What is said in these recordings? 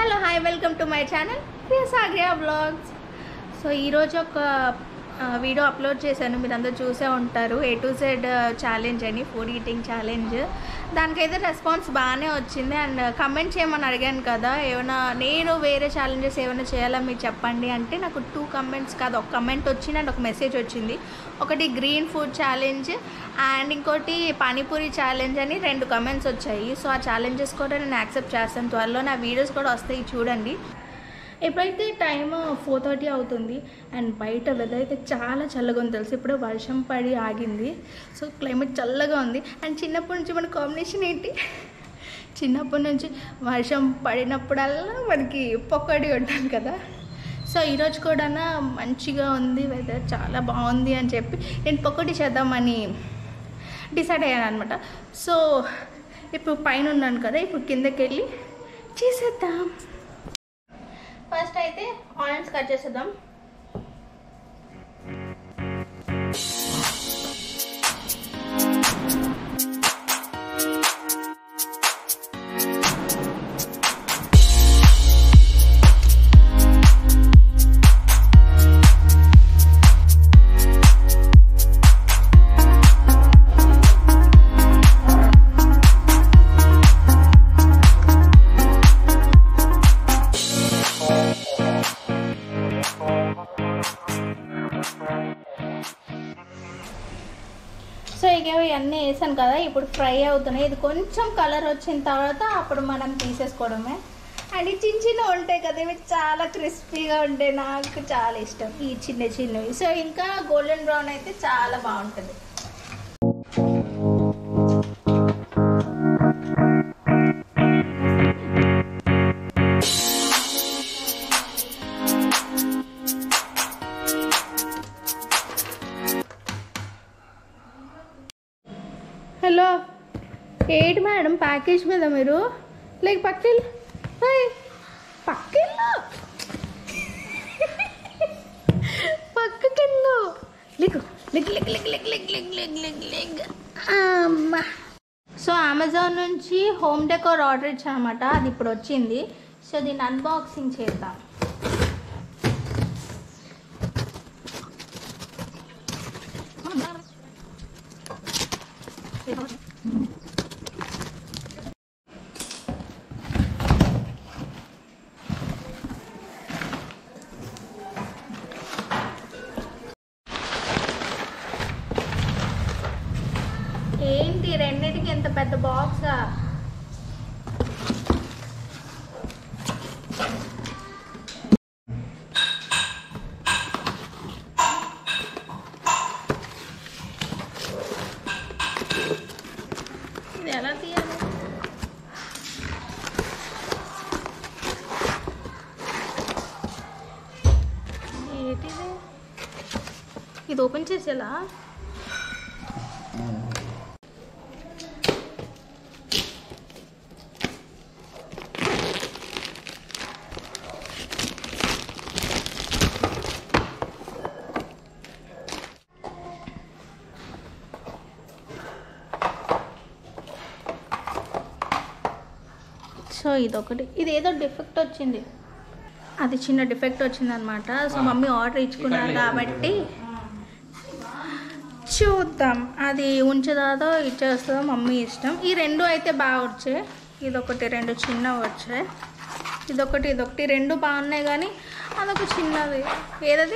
Hello hi welcome to my channel ప్రియసాగ్రియా blogs so ఈరోజు ఒక ఆ, వీడియో అప్లోడ్ చేశాను మీరు అందరూ చూసే ఉంటారు ఏ టు జెడ్ ఛాలెంజ్ అని ఫుడ్ ఈటింగ్ ఛాలెంజ్ దానికైతే రెస్పాన్స్ బాగానే వచ్చింది అండ్ కమెంట్ చేయమని అడిగాను కదా ఏమైనా నేను వేరే ఛాలెంజెస్ ఏమైనా చేయాలా మీరు చెప్పండి అంటే నాకు టూ కమెంట్స్ కాదు ఒక కమెంట్ వచ్చింది అండ్ ఒక మెసేజ్ వచ్చింది ఒకటి గ్రీన్ ఫుడ్ ఛాలెంజ్ అండ్ ఇంకోటి పానీపూరి ఛాలెంజ్ అని రెండు కమెంట్స్ వచ్చాయి సో ఆ ఛాలెంజెస్ కూడా నేను యాక్సెప్ట్ చేస్తాను త్వరలో నా వీడియోస్ కూడా వస్తాయి చూడండి ఎప్పుడైతే టైం ఫోర్ థర్టీ అవుతుంది అండ్ బయట వెదర్ అయితే చాలా చల్లగా ఉంది తెలుసు ఇప్పుడే వర్షం పడి ఆగింది సో క్లైమేట్ చల్లగా ఉంది అండ్ చిన్నప్పటి నుంచి మన కాంబినేషన్ ఏంటి చిన్నప్పటి నుంచి వర్షం పడినప్పుడల్లా మనకి పొక్కడి ఉంటాను కదా సో ఈరోజు కూడా మంచిగా ఉంది వెదర్ చాలా బాగుంది అని చెప్పి నేను పొక్కటి చేద్దామని డిసైడ్ అయ్యాను అనమాట సో ఇప్పుడు పైన ఉన్నాను కదా ఇప్పుడు కిందకి వెళ్ళి చేసేద్దాం ఫస్ట్ అయితే ఆనియన్స్ కట్ చేసేద్దాం సో ఇక ఇవన్నీ వేసాను కదా ఇప్పుడు ఫ్రై అవుతున్నాయి ఇది కొంచెం కలర్ వచ్చిన తర్వాత అప్పుడు మనం తీసేసుకోవడమే అండ్ ఈ చిన్న చిన్న ఉంటాయి కదా ఇవి చాలా క్రిస్పీగా ఉంటాయి నాకు చాలా ఇష్టం ఈ చిన్న చిన్నవి సో ఇంకా గోల్డెన్ బ్రౌన్ అయితే చాలా బాగుంటుంది హలో ఏంటి మేడం ప్యాకేజ్ మీద మీరు లైక్ పక్కెళ్ళు హాయ్ పక్కెళ్ళు పక్కకెళ్ళు లిక్ లిక్ లిక్ లిక్ లిక్ లిక్ లిక్ లిక్ లిక్ లిక్ అమ్మా సో అమెజాన్ నుంచి హోమ్ డెకోర్ ఆర్డర్ ఇచ్చాను అనమాట అది ఇప్పుడు వచ్చింది సో దీన్ని అన్బాక్సింగ్ చేద్దాం ఏంటి రెండింటికి ఎంత పెద్ద బాక్సా ఇది ఎలా తీయాలి ఏంటిది ఇది ఓపెన్ చేసేలా సో ఇదొకటి ఇది ఏదో డిఫెక్ట్ వచ్చింది అది చిన్న డిఫెక్ట్ వచ్చిందనమాట సో మమ్మీ ఆర్డర్ ఇచ్చుకున్నారు కాబట్టి చూద్దాం అది ఉంచుదాదో ఇచ్చేస్తుందో మమ్మీ ఇష్టం ఈ రెండు అయితే బాగా వచ్చాయి ఇదొకటి రెండు చిన్నవి వచ్చాయి ఇదొకటి ఇదొకటి రెండు బాగున్నాయి కానీ అదొక చిన్నది ఏదది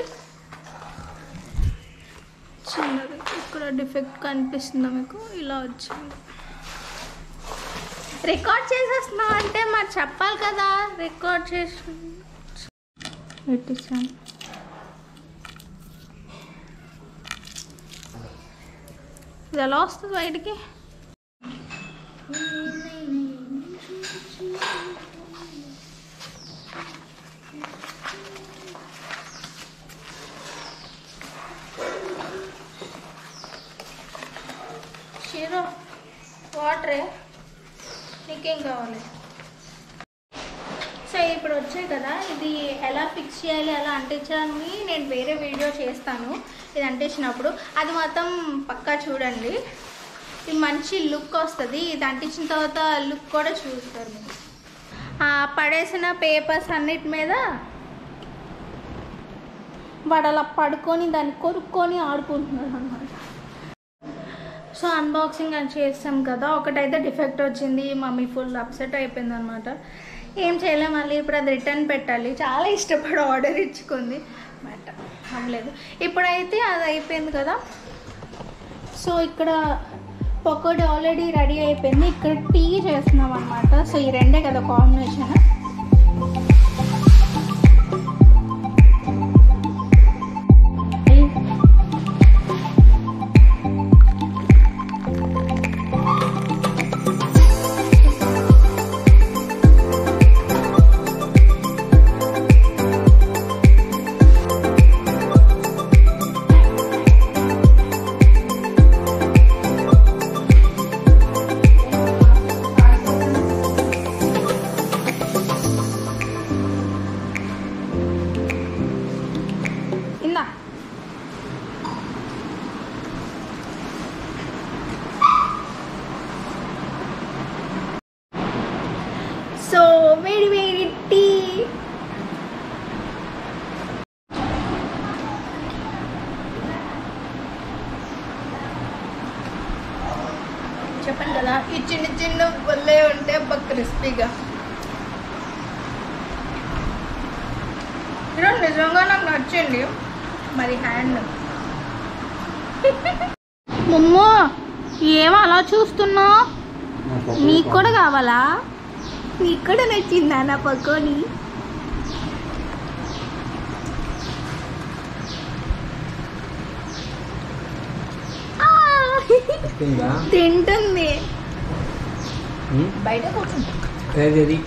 చిన్నది ఇక్కడ డిఫెక్ట్ కనిపిస్తుందా మీకు ఇలా వచ్చింది రికార్డ్ చేసేస్తున్నావు అంటే మరి చెప్పాలి కదా రికార్డ్ చేసి పెట్టించాను ఇది ఎలా వస్తుంది బయటికి షీరో వాటరే నీకేం కావాలి సో ఇప్పుడు వచ్చాయి కదా ఇది ఎలా ఫిక్స్ చేయాలి ఎలా అంటించాలని నేను వేరే వీడియో చేస్తాను ఇది అంటించినప్పుడు అది మాత్రం పక్కా చూడండి ఇది మంచి లుక్ వస్తుంది ఇది అంటించిన తర్వాత లుక్ కూడా చూస్తారు మీరు ఆ పడేసిన పేపర్స్ అన్నిటి మీద వాడు అలా పడుకొని దాన్ని కొరుక్కొని ఆడుకుంటున్నాడు అనమాట సో అన్బాక్సింగ్ అని చేస్తాం కదా ఒకటైతే డిఫెక్ట్ వచ్చింది మమ్మీ ఫుల్ అప్సెట్ అయిపోయింది అనమాట ఏం చేయలేం మళ్ళీ ఇప్పుడు అది రిటర్న్ పెట్టాలి చాలా ఇష్టపడి ఆర్డర్ ఇచ్చుకుంది బట్ అవ్వలేదు ఇప్పుడైతే అది అయిపోయింది కదా సో ఇక్కడ పకోడీ ఆల్రెడీ రెడీ అయిపోయింది ఇక్కడ టీ చేస్తున్నాం అనమాట సో ఈ రెండే కదా కాంబినేషన్ ఇందా సో వేడి వేడి టీ చెప్పండి కదా ఈ చిన్న చిన్న వల్లే ఉంటే బాగా క్రిస్పీగా ఈరోజు నిజంగా నాకు నచ్చింది మరి హ్యాండ్ మమ్మో ఏం అలా చూస్తున్నావు నీకు కూడా కావాలా నీకు కూడా నచ్చిందా నా పకోని ఆ! వస్తుందా తింటుంది ఉమ్, బయట కూర్చుంటా ఏది అది?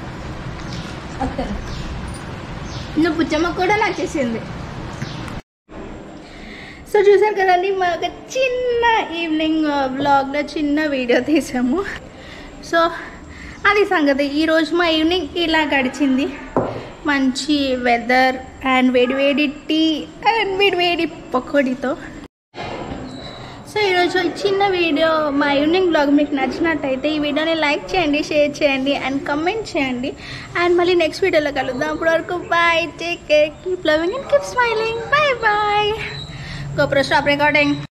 నువ్వు పుచ్చమ్మ కూడా నచ్చేసింది సో చూసారు కదండి మా ఒక చిన్న ఈవినింగ్ వ్లాగ్లో చిన్న వీడియో తీసాము సో అది సంగతి ఈరోజు మా ఈవినింగ్ ఇలా గడిచింది మంచి వెదర్ అండ్ వేడి వేడి టీ అండ్ వేడి వేడి పకోడీతో సో ఈరోజు ఈ చిన్న వీడియో మా ఈవినింగ్ బ్లాగ్ మీకు నచ్చినట్టయితే ఈ వీడియోని లైక్ చేయండి షేర్ చేయండి అండ్ కమెంట్ చేయండి అండ్ మళ్ళీ నెక్స్ట్ వీడియోలో కలుద్దాం అప్పటి వరకు bye take care keep loving and keep smiling bye bye GoPro stop recording